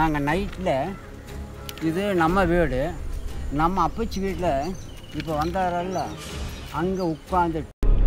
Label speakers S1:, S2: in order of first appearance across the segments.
S1: நாங்கள் நைட்டில் இது நம்ம வீடு நம்ம அப்பச்சி வீட்டில் இப்போ வந்தாரல்ல அங்கே உட்காந்து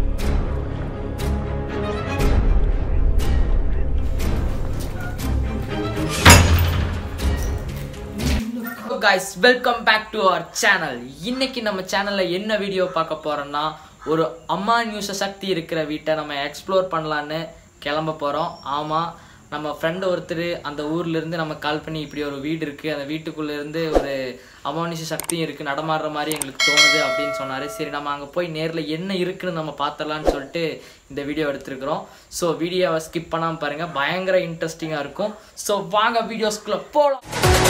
S2: guys welcome back to our channel இன்னைக்கு நம்ம சேனல்ல என்ன வீடியோ பார்க்க போறோம்னா ஒரு அம்மா நியூஸ சக்தி இருக்கிற வீட்டை நம்ம எக்ஸ்ப்ளோர் பண்ணலான்னு கிளம்ப போறோம் ஆமா நம்ம ஃப்ரெண்டு ஒருத்தர் அந்த ஊர்ல இருந்து நம்ம கால் பண்ணி இப்படி ஒரு வீடு இருக்கு அந்த வீட்டுக்குள்ள இருந்து ஒரு அமானுஷ சக்தியும் இருக்கு நடமாடுற மாதிரி எங்களுக்கு தோணுது அப்படின்னு சொன்னாரு சரி நம்ம அங்க போய் நேர்ல என்ன இருக்குன்னு நம்ம பார்த்தலாம்னு சொல்லிட்டு இந்த வீடியோ எடுத்திருக்கிறோம் ஸோ வீடியோவை ஸ்கிப் பண்ணாம பாருங்க பயங்கர இன்ட்ரெஸ்டிங்கா இருக்கும் ஸோ வாங்க வீடியோஸ்குள்ள போலாம்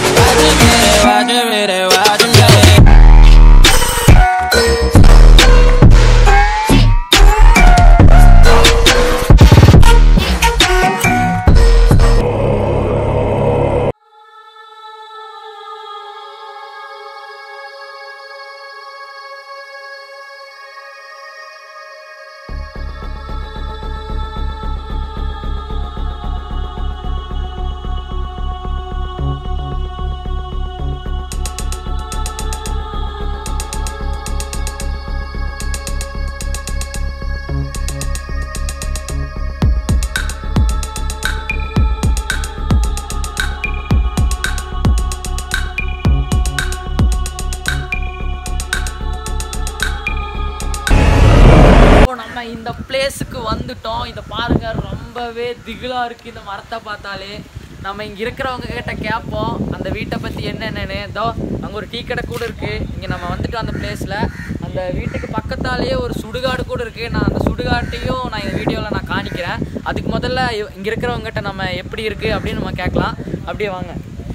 S2: இப்போ நம்ம இந்த பிளேஸுக்கு வந்துட்டோம் இதை பாருங்க ரொம்பவே திகிலா இருக்கு இந்த மரத்தை பார்த்தாலே நம்ம இங்க இருக்கிறவங்க கிட்ட கேட்போம் அந்த வீட்டை பத்தி என்னென்னு இதோ அங்க ஒரு டீ கடை கூட இருக்கு இங்க நம்ம வந்துட்டோம் அந்த பிளேஸ்ல அந்த வீட்டுக்கு பக்கத்தாலேயே ஒரு சுடுகாடு கூட இருக்கு நான் அந்த சுடுகாட்டையும் நான் இந்த வீடியோவில் நான் காணிக்கிறேன் அதுக்கு முதல்ல இ- இங்க இருக்கிறவங்க கிட்ட நம்ம எப்படி இருக்கு அப்படின்னு நம்ம கேட்கலாம் அப்படியே வாங்க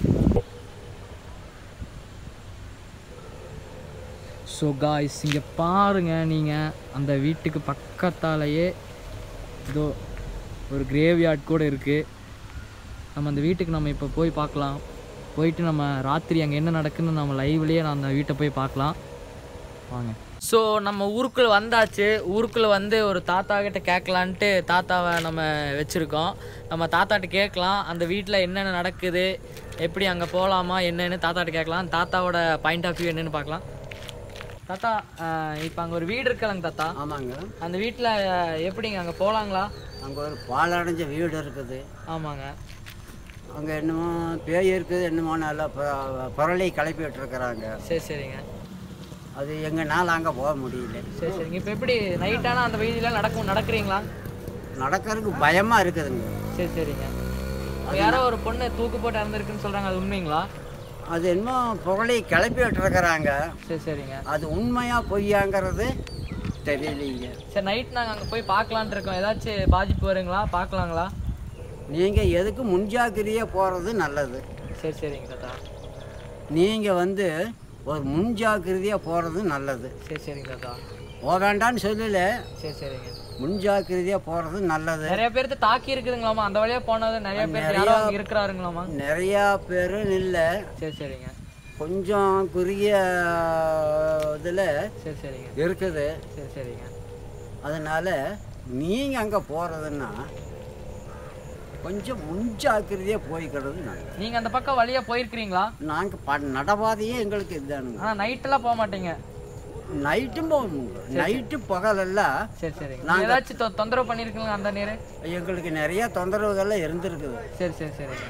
S2: ஸோ காய்ஸ் இங்கே பாருங்க நீங்கள் அந்த வீட்டுக்கு பக்கத்தாலேயே இதோ ஒரு கிரேவ்யார்ட் கூட இருக்குது நம்ம அந்த வீட்டுக்கு நம்ம இப்போ போய் பார்க்கலாம் போயிட்டு நம்ம ராத்திரி அங்கே என்ன நடக்குன்னு நம்ம லைவ்லேயே நான் அந்த வீட்டை போய் பார்க்கலாம் வாங்க ஸோ நம்ம ஊருக்குள்ளே வந்தாச்சு ஊருக்குள்ளே வந்து ஒரு தாத்தா கிட்ட கேட்கலான்ட்டு தாத்தாவை நம்ம வச்சுருக்கோம் நம்ம தாத்தாட்ட கேட்கலாம் அந்த வீட்டில் என்னென்ன நடக்குது எப்படி அங்கே போகலாமா என்னன்னு தாத்தாட்ட கேட்கலாம் தாத்தாவோட பாயிண்ட் ஆஃப் வியூ என்னன்னு பார்க்கலாம் தாத்தா இப்போ அங்கே ஒரு வீடு இருக்கலங்க தாத்தா
S1: ஆமாங்க
S2: அந்த வீட்டில் எப்படிங்க அங்கே போகலாங்களா
S1: அங்கே ஒரு பாலடைஞ்ச வீடு இருக்குது
S2: ஆமாங்க
S1: அங்கே என்னமோ பேய் இருக்குது என்னமோ நல்லா ப- புரளி கிளப்பி விட்டுருக்குறாங்க
S2: சரி சரிங்க
S1: அது எங்கனால அங்கே போக முடியல
S2: சரி சரிங்க இப்போ எப்படி நைட்டான அந்த வீதியில் நடக்கும் நடக்கிறீங்களா
S1: நடக்கிறதுக்கு பயமாக இருக்குதுங்க
S2: சரி சரிங்க அங்க யாரோ ஒரு பொண்ணு தூக்கு போட்டு இறந்துருக்குன்னு சொல்கிறாங்க அது உண்மைங்களா
S1: அது என்னமோ புரளி கிளப்பி விட்டுருக்குறாங்க
S2: சரி சரிங்க
S1: அது உண்மையா பொய்யாங்கிறது தெரியலைங்க
S2: சரி நைட் நாங்கள் அங்கே போய் பார்க்கலான்ட்டு இருக்கோம் ஏதாச்சும் பாதிப்பு வருங்களா பார்க்கலாங்களா
S1: நீங்கள் எதுக்கு முன்ஜாக்கிரதையாக போகிறது நல்லது
S2: சரி சரிங்க தாத்தா
S1: நீங்கள் வந்து ஒரு முன்ஜாக்கிரதையாக போகிறது நல்லது
S2: சரி சரிங்க தாத்தா
S1: போக வேண்டாம்னு சொல்லல
S2: சரி சரிங்க
S1: முன்ஜாக்கிரதையாக போகிறது நல்லது
S2: நிறைய பேர்த்து தாக்கி இருக்குதுங்களாமா அந்த வழியா போனது நிறைய பேர் யாரோ அங்க இருக்கிறாருங்களாமா
S1: நிறையா பேர் இல்லை
S2: சரி சரிங்க
S1: கொஞ்சம் குறுகிய இதில்
S2: சரி சரிங்க
S1: இருக்குது
S2: சரி சரிங்க
S1: அதனால் நீங்கள் அங்கே போகிறதுன்னா கொஞ்சம் முன்ஜாக்கிரதையாக போய்க்கிறது நல்லது
S2: நீங்க அந்த பக்கம் வழியா போயிருக்கிறீங்களா
S1: நாங்கள் ப நடவாதையே எங்களுக்கு இதுதானுங்க
S2: ஆனா நைட்டெல்லாம் போக மாட்டீங்க
S1: நைட்டும் போகணுங்க நைட்டு பகலெல்லாம்
S2: சரி சரிங்க நீங்க ஏதாச்சும் தொ- தொந்தரவு பண்ணிருக்கீங்களா அந்த நேரம்
S1: எங்களுக்கு நிறைய தொந்தரவுகள்லாம் இருந்திருக்குது
S2: சரி சரி சரிங்க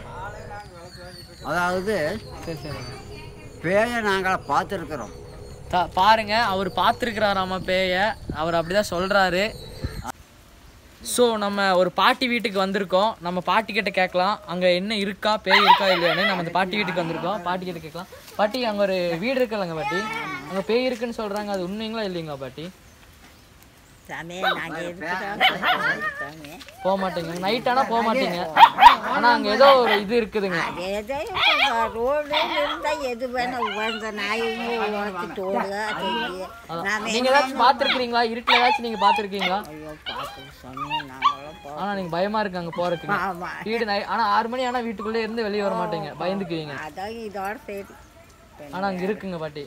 S1: அதாவது
S2: சரி சரிங்க
S1: பேயை நாங்கள் பார்த்துருக்குறோம்
S2: தா- பாருங்க அவர் பார்த்துருக்கிறாராமா பேய அவர் அப்படிதான் சொல்றாரு ஸோ நம்ம ஒரு பாட்டி வீட்டுக்கு வந்திருக்கோம் நம்ம பாட்டி கிட்ட கேட்கலாம் அங்கே என்ன இருக்கா பேய் இருக்கா இல்லையான்னு நம்ம அந்த பாட்டி வீட்டுக்கு வந்திருக்கோம் பாட்டி கிட்ட கேட்கலாம் பாட்டி அங்கே ஒரு வீடு இருக்குல்லங்க பாட்டி அங்கே பேய் இருக்குன்னு சொல்கிறாங்க அது உண்மைங்களா இல்லைங்களா பாட்டி
S3: சாமி நாங்க இருக்கிறோம் சாமி
S2: போக மாட்டீங்க நைட் ஆனால் போக மாட்டீங்க ஆனால் அங்கே ஏதோ ஒரு இது இருக்குதுங்க
S3: அது எதோ இப்போ ரோடு இருந்தா எது வேணா உட்கார்ந்த நாயும் உழைச்சிட்டு ஓடுக தெரியும் நாம
S2: நீங்கள் ஏதாச்சும் பார்த்துருக்கீங்களா இருட்டில் ஏதாச்சும் நீங்கள் பார்த்துருக்கீங்களா
S3: ஐயோ பார்த்து சாமி நாங்களும் போ
S2: ஆனால் நீங்கள் பயமாக இருக்கு அங்கே போகிறதுக்கு
S3: ஆமா
S2: வீடு நை ஆனால் ஆறு மணி ஆனால் வீட்டுக்குள்ளே இருந்து வெளியே வர மாட்டீங்க பயந்துக்குவீங்க
S3: அதான் இதோட சரி
S2: ஆனால் அங்கே இருக்குங்க பாட்டி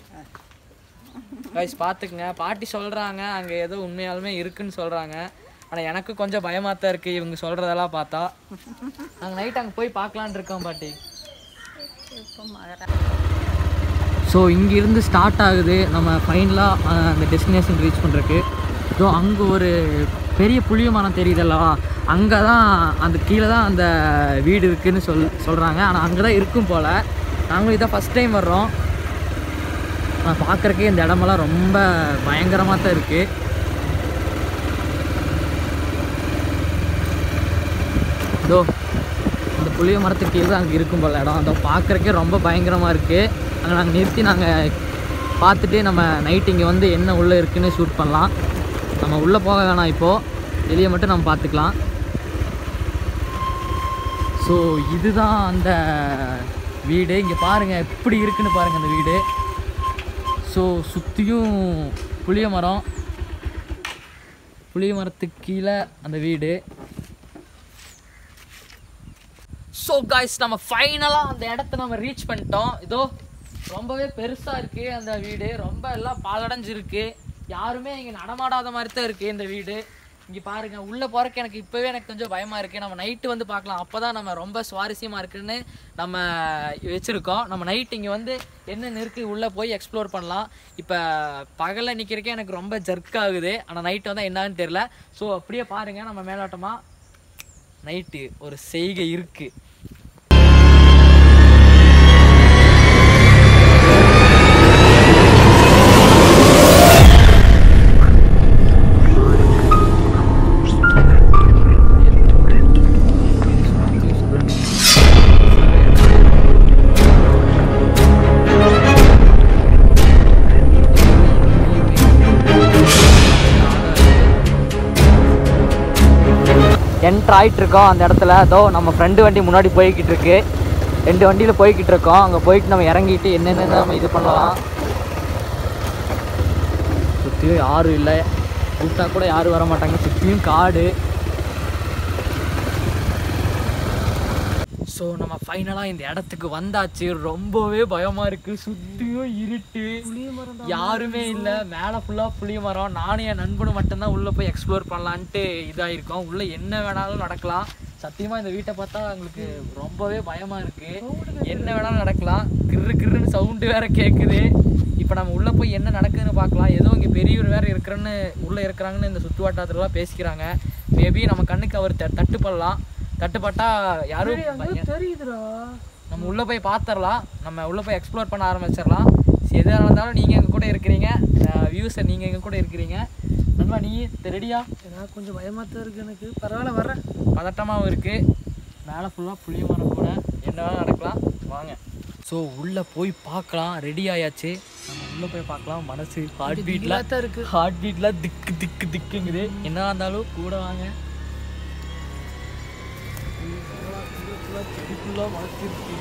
S2: கைஸ் பார்த்துக்குங்க பாட்டி சொல்கிறாங்க அங்கே ஏதோ உண்மையாலுமே இருக்குன்னு சொல்கிறாங்க ஆனால் எனக்கு கொஞ்சம் பயமாக தான் இருக்குது இவங்க சொல்கிறதெல்லாம் பார்த்தா நாங்கள் நைட் அங்கே போய் பார்க்கலான்னு இருக்கோம் பாட்டி
S3: இப்போ மகரா
S2: ஸோ இங்கேருந்து ஸ்டார்ட் ஆகுது நம்ம ஃபைனலாக அந்த டெஸ்டினேஷன் ரீச் பண்ணுறக்கு ஸோ அங்கே ஒரு பெரிய புளிய மரம் தெரியுதல்லவா அங்கே தான் அந்த கீழே தான் அந்த வீடு இருக்குன்னு சொல் சொல்கிறாங்க ஆனால் அங்கே தான் இருக்கும் போல் நாங்களும் இதான் ஃபஸ்ட் டைம் வர்றோம் ஆனால் பார்க்குறக்கே இந்த இடமெல்லாம் ரொம்ப பயங்கரமாக தான் இருக்குது இதோ அந்த புளிய மரத்துக்கு கீழே தான் அங்கே இருக்கும் போல இடம் அதோ பார்க்குறக்கே ரொம்ப பயங்கரமாக இருக்குது அங்கே நாங்கள் நிறுத்தி நாங்கள் பார்த்துட்டு நம்ம நைட் இங்கே வந்து என்ன உள்ளே இருக்குன்னு ஷூட் பண்ணலாம் நம்ம உள்ளே போக வேணாம் இப்போது வெளியே மட்டும் நம்ம பார்த்துக்கலாம் ஸோ இதுதான் அந்த வீடு இங்கே பாருங்கள் எப்படி இருக்குன்னு பாருங்கள் அந்த வீடு ஸோ சுற்றியும் புளிய மரம் புளிய மரத்துக்கு கீழே அந்த வீடு ஸோ காய்ஸ் நம்ம ஃபைனலாக அந்த இடத்த நம்ம ரீச் பண்ணிட்டோம் இதோ ரொம்பவே பெருசாக இருக்குது அந்த வீடு ரொம்ப எல்லாம் பாலடைஞ்சு இருக்கு யாருமே இங்கே நடமாடாத மாதிரி தான் இருக்குது இந்த வீடு இங்கே பாருங்க உள்ளே போகிறக்கு எனக்கு இப்போவே எனக்கு கொஞ்சம் பயமாக இருக்குது நம்ம நைட்டு வந்து பார்க்கலாம் அப்போ தான் நம்ம ரொம்ப சுவாரஸ்யமாக இருக்குன்னு நம்ம வச்சுருக்கோம் நம்ம நைட் இங்கே வந்து என்னென்ன இருக்குது உள்ளே போய் எக்ஸ்ப்ளோர் பண்ணலாம் இப்போ பகலில் நிற்கிறக்கே எனக்கு ரொம்ப ஜர்க் ஆகுது ஆனால் நைட்டு வந்தால் என்னன்னு தெரில ஸோ அப்படியே பாருங்கள் நம்ம மேலோட்டமாக நைட்டு ஒரு செய்கை இருக்குது என்ட்ரு ஆயிட்டு இருக்கோம் அந்த இடத்துல அதோ நம்ம ஃப்ரெண்டு வண்டி முன்னாடி போய்கிட்டு இருக்கு ரெண்டு வண்டியில் போய்கிட்டு இருக்கோம் அங்கே போயிட்டு நம்ம இறங்கிட்டு என்னென்ன நம்ம இது பண்ணலாம் சுற்றியும் யாரும் இல்லை கூப்பிட்டா கூட யாரும் வர மாட்டாங்க சுற்றியும் காடு ஸோ நம்ம ஃபைனலாக இந்த இடத்துக்கு வந்தாச்சு ரொம்பவே பயமாக இருக்குது சுற்றியும் இருட்டு யாருமே இல்லை மேலே ஃபுல்லாக புளிய மரம் நானும் என் நண்பனும் மட்டும்தான் உள்ளே போய் எக்ஸ்ப்ளோர் பண்ணலான்ட்டு இதாகிருக்கோம் உள்ளே என்ன வேணாலும் நடக்கலாம் சத்தியமாக இந்த வீட்டை பார்த்தா எங்களுக்கு ரொம்பவே பயமாக இருக்குது என்ன வேணாலும் நடக்கலாம் கிறு கிறுன்னு சவுண்டு வேற கேட்குது இப்போ நம்ம உள்ளே போய் என்ன நடக்குதுன்னு பார்க்கலாம் ஏதோ இங்கே பெரியவர் வேறு இருக்கிறன்னு உள்ளே இருக்கிறாங்கன்னு இந்த சுற்று வட்டாரத்துலலாம் பேசிக்கிறாங்க மேபி நம்ம கண்ணுக்கு அவர் த தட்டுப்படலாம் தட்டுப்பட்டா யாரும்
S4: தெரியுதுடா
S2: நம்ம உள்ளே போய் பார்த்துடலாம் நம்ம உள்ளே போய் எக்ஸ்ப்ளோர் பண்ண ஆரம்பிச்சிடலாம் சரி, எதாக இருந்தாலும் நீங்கள் எங்கள் கூட இருக்கிறீங்க வியூஸை நீங்கள் எங்கள் கூட இருக்கிறீங்க நண்பா நீ ரெடியா
S4: எனக்கு கொஞ்சம் பயமா தான் இருக்கு எனக்கு பரவாயில்ல வர்றேன்
S2: பதட்டமாகவும் இருக்குது மேலே ஃபுல்லாக புளிய மரம் கூட என்ன வேணால் நடக்கலாம் வாங்க ஸோ உள்ளே போய் பார்க்கலாம் ரெடி ஆயாச்சு நம்ம உள்ளே போய் பார்க்கலாம் மனசு ஹார்ட் பீட்லாம்
S4: தான் இருக்கு
S2: ஹார்ட் பீட்லாம் திக்கு திக்கு திக்குங்குது என்ன இருந்தாலும் கூட வாங்க இதுக்குள்ள வளர்த்துருக்கு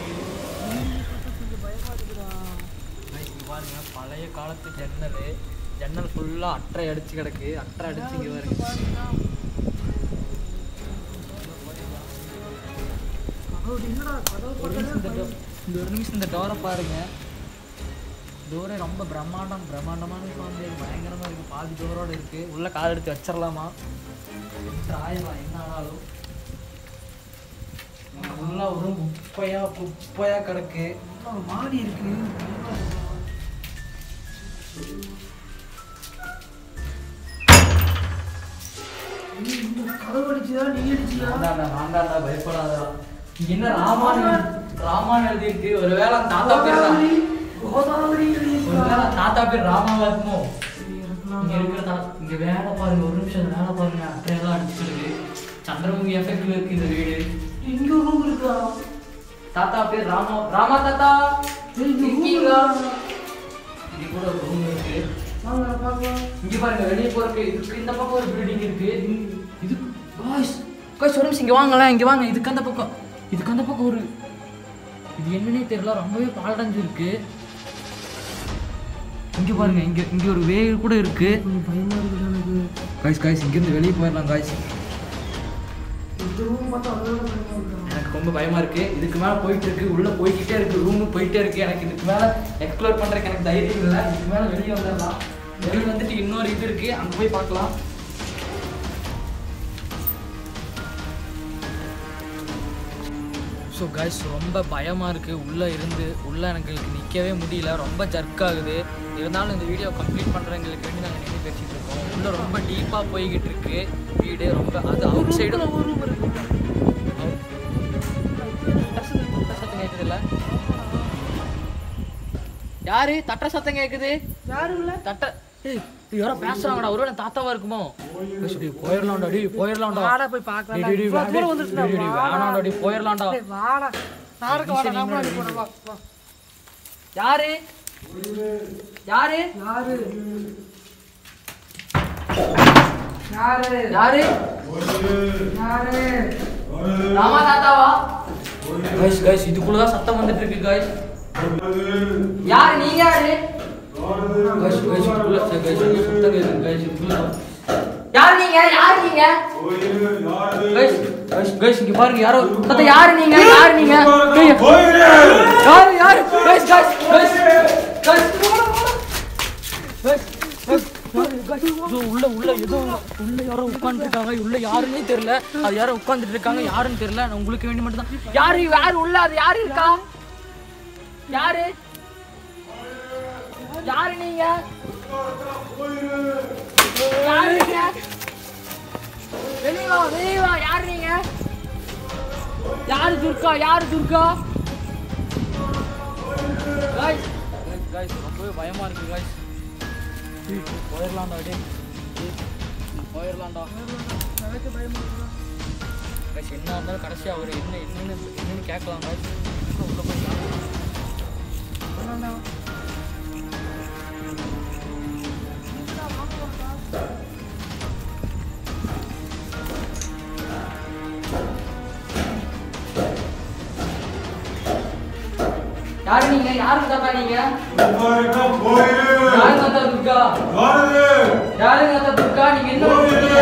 S2: பாருங்க பழைய காலத்து ஜன்னல் ஜன்னல் ஃபுல்லாக அட்டை அடிச்சு கிடக்கு அட்டை அடிச்சு இங்கே பாருங்க ஒரு நிமிஷம் இந்த டோ- இந்த ஒரு நிமிஷம் இந்த டோரை பாருங்க டோரே ரொம்ப பிரம்மாண்டம் பிரம்மாண்டமான வந்து பயங்கரமாக இருக்குது பாதி டோரோட இருக்குது உள்ள கால் எடுத்து வச்சிடலாமா ஆயிடலாம் என்ன ஆனாலும் உள்ள ஒரு குப்பையா குப்பையா கிடக்கு
S4: மாடி இருக்கு கதவு அடிச்சுதா நீ அடிச்சியா
S2: வேண்டாம்டா வேண்டாம்டா பயப்படாதடா இங்க என்ன ராமாயணம் ராமாயணம் எழுதியிருக்கு ஒருவேளை தாத்தா பேர் தான்
S4: கோதாவரி
S2: ஒருவேளை தாத்தா பேர் ராமாவா இருக்குமோ இங்க இருக்கிற தா- இங்க வேலை பாருங்க ஒரு நிமிஷம் வேலை பாருங்க அட்டையெல்லாம் அடிச்சிருக்கு சந்திரமுகி எஃபெக்ட்ல இருக்கு இந்த வீடு
S4: இங்க ரூம் இருக்கா
S2: தாத்தா பேர் ராமா ராமா தாத்தா இருக்கீங்களா இங்க கூட ஒரு ரூம் இருக்கு
S4: வாங்க பார்க்கலாம்
S2: இங்க பாருங்க வெளியே போறதுக்கு இதுக்கு இந்த பக்கம் ஒரு பில்டிங் இருக்கு இது காய்ஸ் காய்ஸ் ஒரு நிமிஷம் இங்க வாங்களேன் இங்க வாங்க இதுக்கு அந்த பக்கம் இதுக்கு அந்த பக்கம் ஒரு இது என்னன்னே தெரியல ரொம்பவே பாலடைஞ்சு இருக்கு இங்க பாருங்க இங்க இங்க ஒரு வே கூட இருக்கு
S4: கொஞ்சம் பயமா இருக்குது எனக்கு
S2: காய்ஸ் காய்ஸ் இங்க இருந்து வெளியே போயிடலாம் காய்ஸ்
S4: இந்த ரூம் பார்த்தா அதோட பயமா இருக்கா
S2: எனக்கு ரொம்ப பயமா இருக்கு இதுக்கு மேல போயிட்டு இருக்கு உள்ள போய்கிட்டே இருக்கு ரூமு போயிட்டே இருக்கு எனக்கு இதுக்கு மேல எக்ஸ்ப்ளோர் பண்றதுக்கு எனக்கு தைரியம் இல்லை இதுக்கு மேல வெளியே வந்துடலாம் வெளியே வந்துட்டு இன்னொரு இது இருக்கு அங்க போய் பார்க்கலாம் ஸோ கைஸ் ரொம்ப பயமாக இருக்குது உள்ளே இருந்து உள்ளே எனக்கு நிற்கவே முடியல ரொம்ப ஜர்க் ஆகுது இருந்தாலும் இந்த வீடியோ கம்ப்ளீட் பண்ணுறவங்களுக்கு வேண்டி நாங்கள் நின்று பேசிகிட்டு இருக்கோம் உள்ளே ரொம்ப டீப்பாக போய்கிட்டு இருக்கு வீடு ரொம்ப அது அவுட் சைடு சத்தம் கேட்குதுல்ல யாரு தட்ட சத்தம் கேட்குது
S4: யாருங்கள
S2: தட்ட ஏய் இது யாரோ பேசுறாங்கடா ஒருவேளை தாத்தாவா இருக்குமோ ஏய், டேய், போயிடலாம்டா டேய் போயிடலாம்டா
S4: வாடா போய் பார்க்கலாம்
S2: டேய், டேய், டேய்,
S4: இவ்வளவு தூரம் வந்துட்டு
S2: டேய், டேய், வேணாம்டா டேய் போயிடலாம்டா
S4: வாடா நாடகம் வாடா நாம அடி போறோம் வா வா
S2: யாரு யாரு
S4: யாரு யாரு
S2: யாரு
S4: யாரு
S2: ராமா தாத்தாவா கைஸ் கைஸ் இதுக்குள்ள தான் சத்தம் வந்துட்டு இருக்கு கைஸ் யாரு நீங்க யாரு கைஸ் கைஸ் இதுக்குள்ள கைஸ் சத்தம் கேக்குது கைஸ் இதுக்குள்ள யார் நீங்க யார் நீங்க கைஸ் கைஸ் கைஸ் இங்க பாருங்க யாரோ தாத்தா யாரு நீங்க யாரு நீங்க டேய், யாரு யாரு கைஸ் கைஸ் கைஸ் கைஸ் உள்ள உள்ள ஏதோ உள்ள யாரோ உட்கார்ந்துட்டு இருக்காங்க உள்ள யாருன்னே தெரியல அது யாரோ உட்கார்ந்துட்டு இருக்காங்க யாருன்னு தெரியல நான் உங்களுக்கு வேண்டி மட்டும் தான் யாரு யாரு உள்ள அது யாரு இருக்கா யாரு யாரு நீங்க யாரு நீங்க வெளிய வா வெளிய வா யாரு நீங்க யாரு துர்கா யாரு துர்கா காய்ஸ் காய்ஸ் ரொம்பவே பயமா இருக்கு காய்ஸ் போயிடலாம்டா டே போயிடலாம்டா கைஸ் என்ன இருந்தாலும் கடைசி அவர் என்ன என்னன்னு என்னன்னு கேட்கலாம் கைஸ் உள்ள போய் கேட்கலாம். யாரு நீங்க யாருக்கு தாத்தா நீங்க யாரு தாத்தா துர்கா யாருங்க தாத்தா துர்கா நீங்க என்ன பண்றீங்க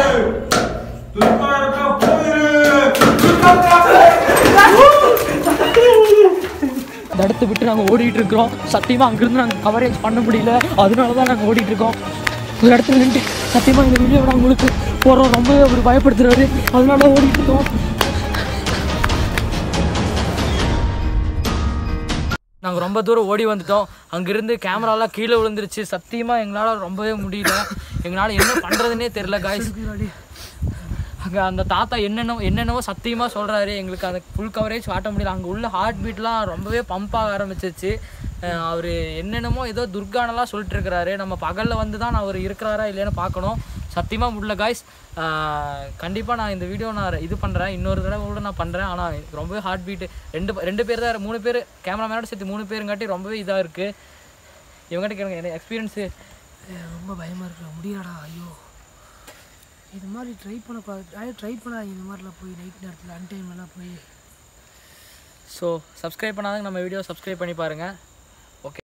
S2: இந்த இடத்த விட்டு நாங்கள் ஓடிட்டு இருக்கிறோம் சத்தியமாக அங்கிருந்து நாங்கள் கவரேஜ் பண்ண முடியல அதனால தான் நாங்கள் ஓடிட்டு இருக்கோம் ஒரு இடத்துல நின்று சத்தியமாக இந்த வீடியோ நான் உங்களுக்கு போகிறோம் ரொம்பவே அவர் பயப்படுத்துறாரு அதனால ஓடிட்டு இருக்கோம் நாங்கள் ரொம்ப தூரம் ஓடி வந்துட்டோம் அங்கிருந்து கேமராலாம் கீழே விழுந்துருச்சு சத்தியமாக எங்களால் ரொம்பவே முடியல எங்களால் என்ன பண்ணுறதுனே தெரில காய்ஸ் அங்கே அந்த தாத்தா என்னென்ன என்னென்னவோ சத்தியமாக சொல்கிறாரு எங்களுக்கு அந்த ஃபுல் கவரேஜ் காட்ட முடியல அங்கே உள்ள ஹார்ட் பீட்லாம் ரொம்பவே பம்ப் ஆக ஆரம்பிச்சிச்சு அவர் என்னென்னமோ ஏதோ துர்கானெல்லாம் சொல்லிட்டு இருக்கிறாரு நம்ம பகலில் வந்து தான் அவர் இருக்கிறாரா இல்லைன்னு பார்க்கணும் சத்தியமாக முடியல காய்ஸ் கண்டிப்பாக நான் இந்த வீடியோ நான் இது பண்ணுறேன் இன்னொரு தடவை கூட நான் பண்ணுறேன் ஆனால் ரொம்பவே ஹார்ட் பீட்டு ரெண்டு ரெண்டு பேர் தான் மூணு பேர் கேமராமேனோட சேர்த்து மூணு பேருங்காட்டி ரொம்பவே இதாக இருக்குது இவங்ககிட்ட கேளுங்க என்ன எக்ஸ்பீரியன்ஸு
S4: ரொம்ப பயமா இருக்கு முடியலடா ஐயோ இது மாதிரி ட்ரை பண்ணக்கூடாது ட்ரை பண்ணாதீங்க இந்த மாதிரிலாம் போய் நைட் நேரத்தில் அன்டைம்லாம் போய்
S2: ஸோ சப்ஸ்கிரைப் பண்ணாதவங்க நம்ம வீடியோ சப்ஸ்கிரைப் பண்ணி பாருங்கள்